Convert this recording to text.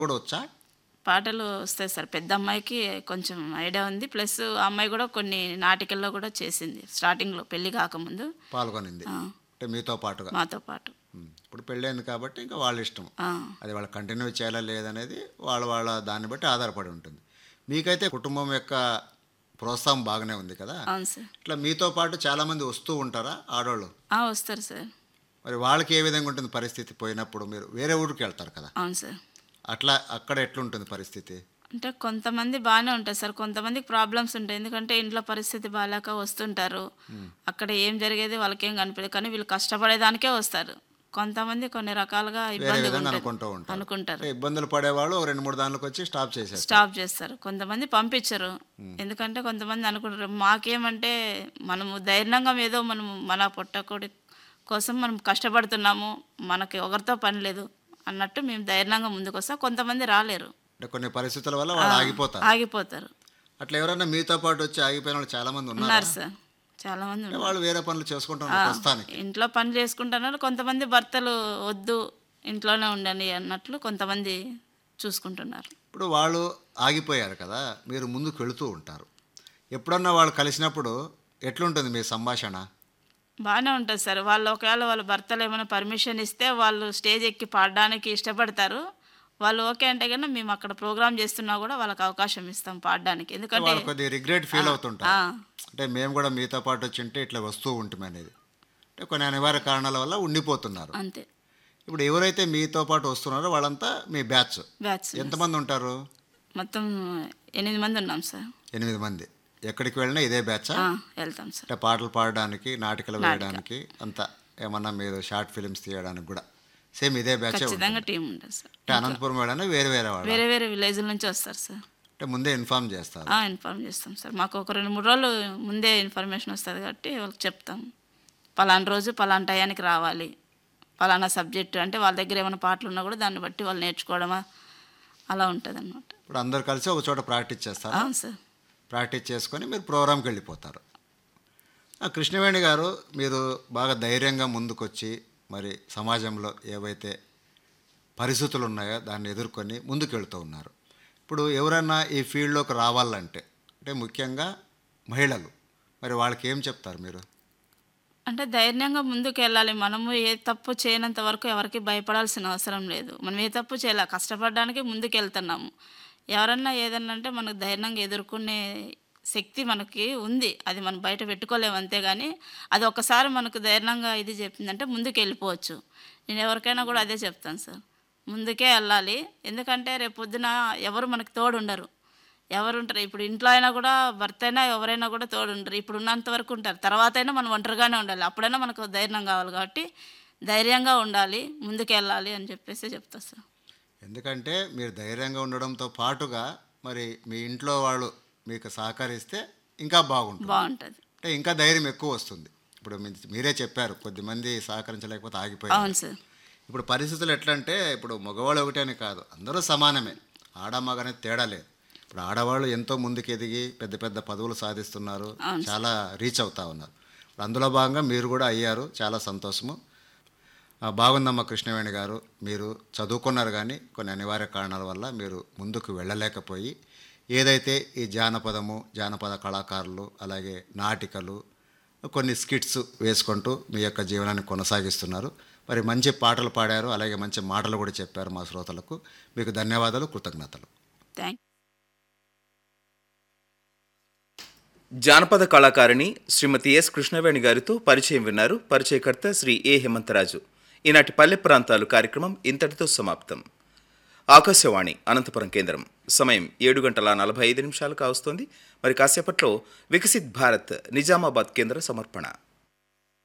కూడా వచ్చా పాటలు వస్తాయి సార్ పెద్ద అమ్మాయికి కొంచెం ఐడియా ఉంది ప్లస్ ఆ అమ్మాయి కూడా కొన్ని నాటికల్లో కూడా చేసింది స్టార్టింగ్లో పెళ్లి కాకముందు పాల్గొనింది ఆ, అంటే మీతో పాటుగా మాతో పాటు ఉమ్. ఇప్పుడు పెళ్ళైంది కాబట్టి ఇంకా వాళ్ళ ఇష్టం ఆ, అది వాళ్ళు కంటిన్యూ చేయాలా లేదనేది వాళ్ళ వాళ్ళ దాన్ని బట్టి ఆధారపడి ఉంటుంది మీకైతే కుటుంబం యొక్క ప్రోత్సాహం బాగానే ఉంది కదా అవును సార్ ఇట్లా మీతో పాటు చాలామంది వస్తూ ఉంటారా ఆడవాళ్ళు ఆ, వస్తారు సార్ మరి వాళ్ళకి ఏ విధంగా ఉంటుంది పరిస్థితి పోయినప్పుడు మీరు వేరే ఊరికి వెళ్తారు కదా అవును సార్ అట్లా అక్కడ ఎట్లుంటుంది పరిస్థితి అంటే కొంతమంది బాగానే ఉంటారు సార్ కొంతమందికి ప్రాబ్లమ్స్ ఉంటాయి ఎందుకంటే ఇంట్లో పరిస్థితి బాగాలేక వస్తుంటారు అక్కడ ఏం జరిగేది వాళ్ళకేం కనిపించదు కానీ వీళ్ళు కష్టపడేదానికే వస్తారు కొంతమంది కొన్ని రకాలుగా వేరే ఇబ్బంది విధంగా ఉంటుంది అనుకుంటూ ఉంటారు అనుకుంటారు అంటే ఇబ్బందులు పడేవాళ్ళు ఒక రెండు మూడు దానిలోకి వచ్చి స్టాప్ చేసేస్తారు స్టాప్ చేస్తారు కొంతమంది పంపించరు ఎందుకంటే కొంతమంది అనుకుంటారు మాకేమంటే మనము ధైర్యంగా ఏదో మనము మన పొట్టకొడి కోసం మనం కష్టపడుతున్నాము మనకి ఒకరితో పని లేదు అన్నట్టు మేము ధైర్యంగా ముందుకు వస్తాం కొంతమంది రాలేరు అంటే కొన్ని పరిస్థితుల వల్ల వాళ్ళు ఆగిపోతారు ఆగిపోతారు అట్లా ఎవరైనా మీతో పాటు వచ్చి ఆగిపోయిన వాళ్ళు చాలా మంది ఉన్నారు ఉన్నారు సార్ చాలా మంది ఉన్నారు వాళ్ళు వేరే పనులు చేసుకుంటున్నారు ప్రస్తుతానికి ఇంట్లో పని చేసుకుంటున్నారు కొంతమంది భర్తలు వద్దు ఇంట్లోనే ఉండండి అన్నట్లు కొంతమంది చూసుకుంటున్నారు ఇప్పుడు వాళ్ళు ఆగిపోయారు కదా మీరు ముందుకు వెళుతూ ఉంటారు ఎప్పుడన్నా వాళ్ళు కలిసినప్పుడు ఎట్లుంటుంది మీ సంభాషణ బాగానే ఉంటుంది సార్ వాళ్ళు ఒకవేళ వాళ్ళ భర్తలు ఏమైనా పర్మిషన్ ఇస్తే వాళ్ళు స్టేజ్ ఎక్కి పాడడానికి ఇష్టపడతారు వాళ్ళు ఓకే అంటే కన్నా మేము అక్కడ ప్రోగ్రామ్ చేస్తున్నా కూడా వాళ్ళకి అవకాశం ఇస్తాం పాడడానికి ఎందుకంటే వాళ్ళు కొద్దిగా రిగ్రెట్ ఫీల్ అవుతుంటారు ఆ, అంటే మేము కూడా మీతో పాటు వచ్చింటే ఇట్లా వస్తూ ఉంటాం అనేది అంటే కొన్ని అనివార్య కారణాల వల్ల ఉండిపోతున్నారు అంతే ఇప్పుడు ఎవరైతే మీతో పాటు వస్తున్నారో వాళ్ళంతా మీ బ్యాచ్ బ్యాచ్ ఎంతమంది ఉంటారు మొత్తం ఎనిమిది మంది ఉన్నాం సార్ ఎనిమిది మంది ఎక్కడికి వెళ్ళినా ఇదే బ్యాచా ఆ, వెళ్తాం సార్ అంటే పాటలు పాడడానికి నాటికలు వేయడానికి అంతా ఏమన్నా మీరు షార్ట్ ఫిలిమ్స్ తీయడానికి కూడా సేమ్ ఇదే బ్యాచ్ ఖచ్చితంగా టీం ఉంటుంది సార్ అంటే అనంతపురం వెళ్ళినా వేరే వేరే వాళ్ళు వేరే వేరే విలేజ్ల నుంచి వస్తారు సార్ అంటే ముందే ఇన్ఫామ్ చేస్తారు ఆ, ఇన్ఫార్మ్ చేస్తాం సార్ మాకు ఒక రెండు మూడు రోజులు ముందే ఇన్ఫర్మేషన్ వస్తుంది కాబట్టి వాళ్ళకి చెప్తాం పలానా రోజు పలానా టయానికి రావాలి పలానా సబ్జెక్టు అంటే వాళ్ళ దగ్గర ఏమైనా పాటలు ఉన్నా కూడా దాన్ని బట్టి వాళ్ళు నేర్చుకోవడమా అలా ఉంటుంది అనమాట ఇప్పుడు అందరు కలిసి ఒక చోట ప్రాక్టీస్ చేస్తారు అవును సార్ ప్రాక్టీస్ చేసుకొని మీరు ప్రోగ్రామ్కి వెళ్ళిపోతారు ఆ, కృష్ణవేణి గారు మీరు బాగా ధైర్యంగా ముందుకొచ్చి మరి సమాజంలో ఏవైతే పరిస్థితులు ఉన్నాయో దాన్ని ఎదుర్కొని ముందుకు వెళ్తూ ఉన్నారు ఇప్పుడు ఎవరైనా ఈ ఫీల్డ్లోకి రావాలంటే అంటే ముఖ్యంగా మహిళలు మరి వాళ్ళకి ఏం చెప్తారు మీరు అంటే ధైర్యంగా ముందుకు వెళ్ళాలి మనము ఏ తప్పు చేయనంత వరకు ఎవరికి భయపడాల్సిన అవసరం లేదు మనం ఏ తప్పు చేయాలి కష్టపడడానికి ముందుకు వెళ్తున్నాము ఎవరన్నా ఏదన్నా అంటే మనకు ధైర్యంగా ఎదుర్కొనే శక్తి మనకి ఉంది అది మనం బయట పెట్టుకోలేము అంతేగాని అది ఒకసారి మనకు ధైర్యంగా ఇది చెప్పిందంటే ముందుకు వెళ్ళిపోవచ్చు నేను ఎవరికైనా కూడా అదే చెప్తాను సార్ ముందుకే వెళ్ళాలి ఎందుకంటే రేపు పొద్దున ఎవరు మనకు తోడు ఉండరు ఎవరు ఉంటారు ఇప్పుడు ఇంట్లో అయినా కూడా భర్త అయినా ఎవరైనా కూడా తోడు ఉంటారు ఇప్పుడు ఉన్నంత వరకు ఉంటారు తర్వాత అయినా మనం ఒంటరిగానే ఉండాలి అప్పుడైనా మనకు ధైర్యం కావాలి కాబట్టి ధైర్యంగా ఉండాలి ముందుకు వెళ్ళాలి అని చెప్పేసి చెప్తా సార్ ఎందుకంటే మీరు ధైర్యంగా ఉండడంతో పాటుగా మరి మీ ఇంట్లో వాళ్ళు మీకు సహకరిస్తే ఇంకా బాగుంటుంది బాగుంటుంది అంటే ఇంకా ధైర్యం ఎక్కువ వస్తుంది ఇప్పుడు మీ- మీరే చెప్పారు కొద్దిమంది సహకరించలేకపోతే ఆగిపోయారు అవును సార్ ఇప్పుడు పరిస్థితులు ఎట్లా అంటే ఇప్పుడు మగవాళ్ళు ఒకటే అని కాదు అందరూ సమానమే ఆడ మగ అనేది తేడా లేదు ఇప్పుడు ఆడవాళ్ళు ఎంతో ముందుకు ఎదిగి పెద్ద పెద్ద పదవులు సాధిస్తున్నారు చాలా రీచ్ అవుతా ఉన్నారు ఇప్పుడు అందులో భాగంగా మీరు కూడా అయ్యారు చాలా సంతోషము ఆ, బాగుందమ్మా కృష్ణవేణి గారు మీరు చదువుకున్నారు కానీ కొన్ని అనివార్య కారణాల వల్ల మీరు ముందుకు వెళ్ళలేకపోయి ఏదైతే ఈ జానపదము జానపద కళాకారులు అలాగే నాటికలు కొన్ని స్కిట్స్ వేసుకుంటూ మీ యొక్క జీవనాన్ని కొనసాగిస్తున్నారు మరి మంచి పాటలు పాడారు అలాగే మంచి మాటలు కూడా చెప్పారు మా శ్రోతలకు మీకు ధన్యవాదాలు కృతజ్ఞతలు థ్యాంక్ జానపద కళాకారిణి శ్రీమతి ఎస్ కృష్ణవేణి గారితో పరిచయం విన్నారు పరిచయకర్త శ్రీ ఏ హేమంతరాజు ఈనాటి పల్లె ప్రాంతాలు కార్యక్రమం ఇంతటితో సమాప్తం ఆకాశవాణి అనంతపురం కేంద్రం సమయం ఏడు గంటల నలభై ఐదు నిమిషాలు కావస్తోంది మరి కాసేపట్లో వికసిత్ భారత్ నిజామాబాద్ కేంద్ర సమర్పణ